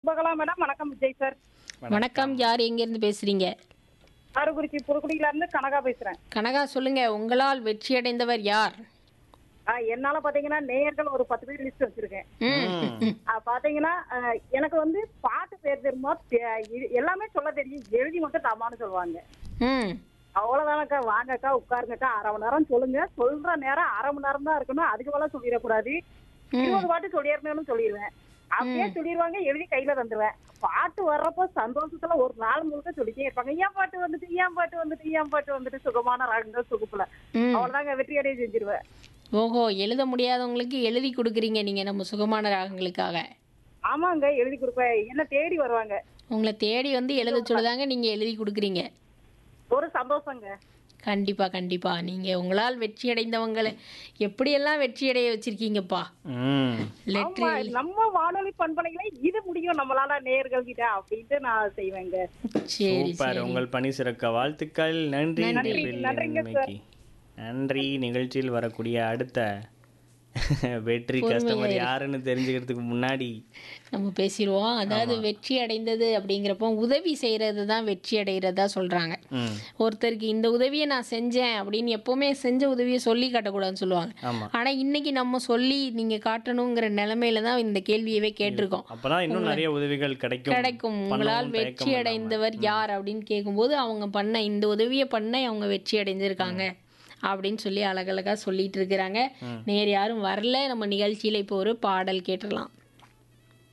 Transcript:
Subhakala madam வணக்கம் Vijay sir வணக்கம் யார் எங்கேருந்து பேசுறீங்க காரக்குறிச்சி புதுக்குடியில இருந்து கனகா பேசுறேன் கனகா சொல்லுங்க உங்களால் வெற்றியடைந்தவர் யார் ஆ, என்னால பாத்தீங்கன்னா நேயர்கள் ஒரு பத்து பேர் லிஸ்ட் வச்சிருக்கேன் ம். ஆ, பாத்தீங்கன்னா ஆ, எனக்கு வந்து பாட்டு பேர் தெரியுமா தே- இது எல்லாமே சொல்ல தெரியும் எழுதி மட்டும் தமான்னு சொல்லுவாங்க ம் அவ்வளவுதானக்கா வாங்கக்கா உட்காருங்கக்கா அரை மணி நேரம் சொல்லுங்க சொல்ற நேரம் அரை மணி நேரம் தான் இருக்கணும் அதுக்கு மேல சொல்லிடக்கூடாது இருபது பாட்டு சொல்லிடணும்னு சொல்லிடுவேன் அப்படியே சொல்லிடுவாங்க எழுதி கையில தந்துருவேன் பாட்டு வர்றப்போ சந்தோஷத்துல ஒரு நாள் முழுக்க சொல்லிட்டே இருப்பாங்க ஏன் பாட்டு வந்துட்டு ஏன் பாட்டு வந்துட்டு ஏன் பாட்டு வந்துட்டு சுகமான ராகங்கள் சுகுப்புல ம். அவ்வளவுதாங்க வெற்றி அடைய செஞ்சிருவேன் ஓஹோ எழுத முடியாதவங்களுக்கு எழுதி கொடுக்குறீங்க நீங்க நம்ம சுகமான ராகங்களுக்காக ஆமாங்க எழுதி கொடுப்பேன் என்ன தேடி வருவாங்க உங்களை தேடி வந்து எழுத சொல்லுதாங்க நீங்க எழுதி கொடுக்குறீங்க ஒரு சந்தோஷங்க கண்டிப்பா கண்டிப்பா நீங்க உங்களால் வெற்றி அடைந்தவங்களை எப்படியெல்லாம் வெற்றி அடைய வச்சிருக்கீங்கப்பா ம் லெட்ரு ஆமா, நம்ம வானொலி பண்பலைகளை இது முடியும் நம்மளால நேர்கள் கிட்ட அப்படின்ட்டு நான் செய்வேங்க சரி சூப்பர் சரி உங்கள் பணி சிறக்க வாழ்த்துக்கள் நன்றி நன்றி. நெல்லில் நன்றிங்க நன்மைக்கு. நன்றி நிகழ்ச்சியில் வரக்கூடிய அடுத்த வெற்றி கஸ்டமர் யாருன்னு தெரிஞ்சுக்கிறதுக்கு முன்னாடி நம்ம பேசிடுவோம் அதாவது வெற்றி அடைந்தது அப்படிங்கிறப்போ உதவி செய்யறது தான் வெற்றி அடைகிறதா சொல்றாங்க ம் ஒருத்தருக்கு இந்த உதவியை நான் செஞ்சேன் அப்படின்னு எப்பவுமே செஞ்ச உதவியை சொல்லி காட்டக்கூடாதுன்னு சொல்லுவாங்க ஆமா ஆனா இன்னைக்கு நம்ம சொல்லி நீங்க காட்டணுங்கிற நிலைமையில தான் இந்த கேள்வியவே கேட்டிருக்கோம் அப்பதான் இன்னும் நிறைய உதவிகள் கிடைக்கும் கிடைக்கும் உங்களால் பண்ணவும் வெற்றி தயக்கம் இல்லாம. அடைந்தவர் யார் அப்படின்னு கேட்கும்போது அவங்க பண்ண இந்த உதவியை பண்ண அவங்க வெற்றி அடைஞ்சிருக்காங்க அப்படின்னு சொல்லி அழகழகா சொல்லிட்டு இருக்கிறாங்க நேர் யாரும் வரல நம்ம நிகழ்ச்சியில இப்போ ஒரு பாடல் கேட்டுடலாம்